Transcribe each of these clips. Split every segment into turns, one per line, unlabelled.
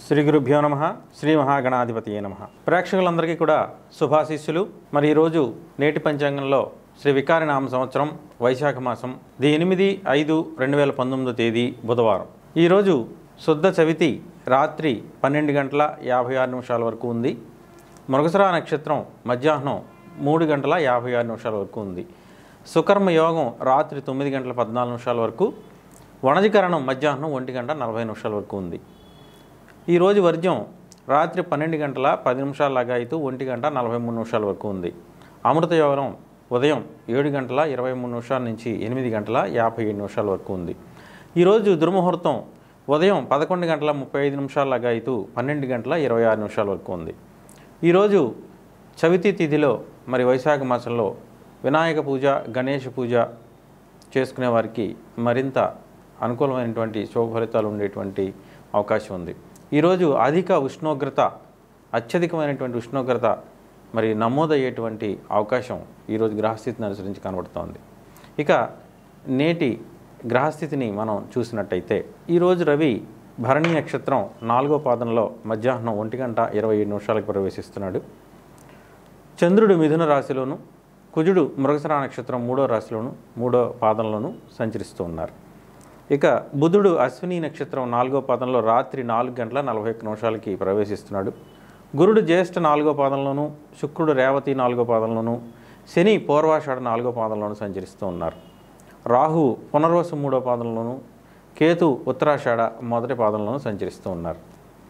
శ్రీ గురుభ్యో నమ శ్రీ మహాగణాధిపతి నమ ప్రేక్షకులందరికీ కూడా శుభాశీస్సులు మరి ఈరోజు నేటి పంచాంగంలో శ్రీ వికారి నామ సంవత్సరం వైశాఖ మాసం ది ఎనిమిది ఐదు రెండు వేల పంతొమ్మిదో తేదీ బుధవారం ఈరోజు శుద్ధ చవితి రాత్రి పన్నెండు గంటల యాభై ఆరు నిమిషాల వరకు ఉంది మృగశిర నక్షత్రం మధ్యాహ్నం మూడు గంటల యాభై ఆరు నిమిషాల వరకు ఉంది సుకర్మ యోగం రాత్రి తొమ్మిది గంటల పద్నాలుగు నిమిషాల వరకు వణజీకరణం మధ్యాహ్నం ఒంటి గంట నలభై నిమిషాల వరకు ఉంది ఈరోజు వర్జ్యం రాత్రి పన్నెండు గంటల పది నిమిషాల లగాయితూ ఒంటి గంట నలభై మూడు నిమిషాల వరకు ఉంది అమృత యోగం ఉదయం ఏడు గంటల ఇరవై మూడు నిమిషాల నుంచి ఎనిమిది గంటల యాభై ఏడు నిమిషాల వరకు ఉంది ఈరోజు దుర్ముహూర్తం ఉదయం పదకొండు గంటల ముప్పై ఐదు నిమిషాల లగాయితూ పన్నెండు గంటల ఇరవై ఆరు నిమిషాల వరకు ఉంది ఈరోజు చవితి తిథిలో మరి వైశాఖ మాసంలో వినాయక పూజ గణేష పూజ చేసుకునే వారికి మరింత అనుకూలమైనటువంటి శుభ ఫలితాలు ఉండేటువంటి అవకాశం ఉంది ఈరోజు అధిక ఉష్ణోగ్రత అత్యధికమైనటువంటి ఉష్ణోగ్రత మరి నమోదయ్యేటువంటి అవకాశం ఈరోజు గ్రహస్థితిని అనుసరించి కనబడుతోంది ఇక నేటి గ్రహస్థితిని మనం చూసినట్టయితే ఈరోజు రవి భరణి నక్షత్రం నాలుగో పాదంలో మధ్యాహ్నం ఒంటి గంట ఇరవై ఏడు నిమిషాలకు ప్రవేశిస్తున్నాడు చంద్రుడు మిథున రాశిలోను కుజుడు మృగశిర నక్షత్రం మూడో రాశిలోను మూడో పాదంలోను సంచరిస్తూ ఉన్నారు ఇక బుధుడు అశ్విని నక్షత్రం నాలుగో పాదంలో రాత్రి నాలుగు గంటల నలభై ఒక్క నిమిషాలకి ప్రవేశిస్తున్నాడు గురుడు జ్యేష్ఠ నాలుగో పాదంలోను శుక్రుడు రేవతి నాలుగో పాదంలోను శని పూర్వాషాఢ నాలుగో పాదంలోను సంచరిస్తూ ఉన్నారు రాహు పునర్వసు మూడో పాదంలోను కేతు ఉత్తరాషాఢ మొదటి పాదంలోను సంచరిస్తూ ఉన్నారు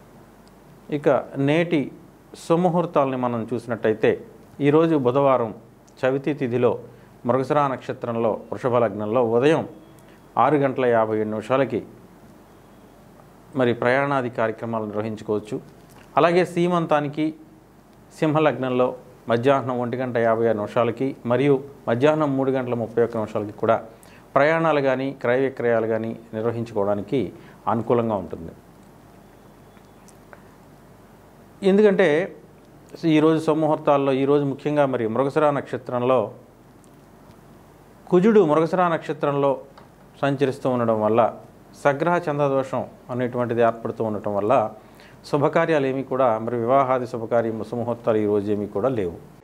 ఇక నేటి సుముహూర్తాలని మనం చూసినట్టయితే ఈరోజు బుధవారం చవితి తిథిలో మృగశిర నక్షత్రంలో వృషభ లగ్నంలో ఉదయం ఆరు గంటల యాభై ఏడు నిమిషాలకి మరి ప్రయాణాది కార్యక్రమాలు నిర్వహించుకోవచ్చు అలాగే సీమంతానికి సింహలగ్నంలో మధ్యాహ్నం ఒంటి గంట యాభై ఆరు నిమిషాలకి మరియు మధ్యాహ్నం మూడు గంటల ముప్పై ఒక్క నిమిషాలకి కూడా ప్రయాణాలు కానీ క్రయ విక్రయాలు కానీ నిర్వహించుకోవడానికి అనుకూలంగా ఉంటుంది ఎందుకంటే ఈరోజు సముహూర్తాల్లో ఈరోజు ముఖ్యంగా మరి మృగశిర నక్షత్రంలో కుజుడు మృగశిర నక్షత్రంలో సంచరిస్తూ ఉండడం వల్ల సగ్రహ చంద్రదోషం అనేటువంటిది ఏర్పడుతూ ఉండటం వల్ల శుభకార్యాలు ఏమీ కూడా మరి వివాహాది శుభకార్యం సుముహూర్తాలు ఈరోజు ఏమీ కూడా లేవు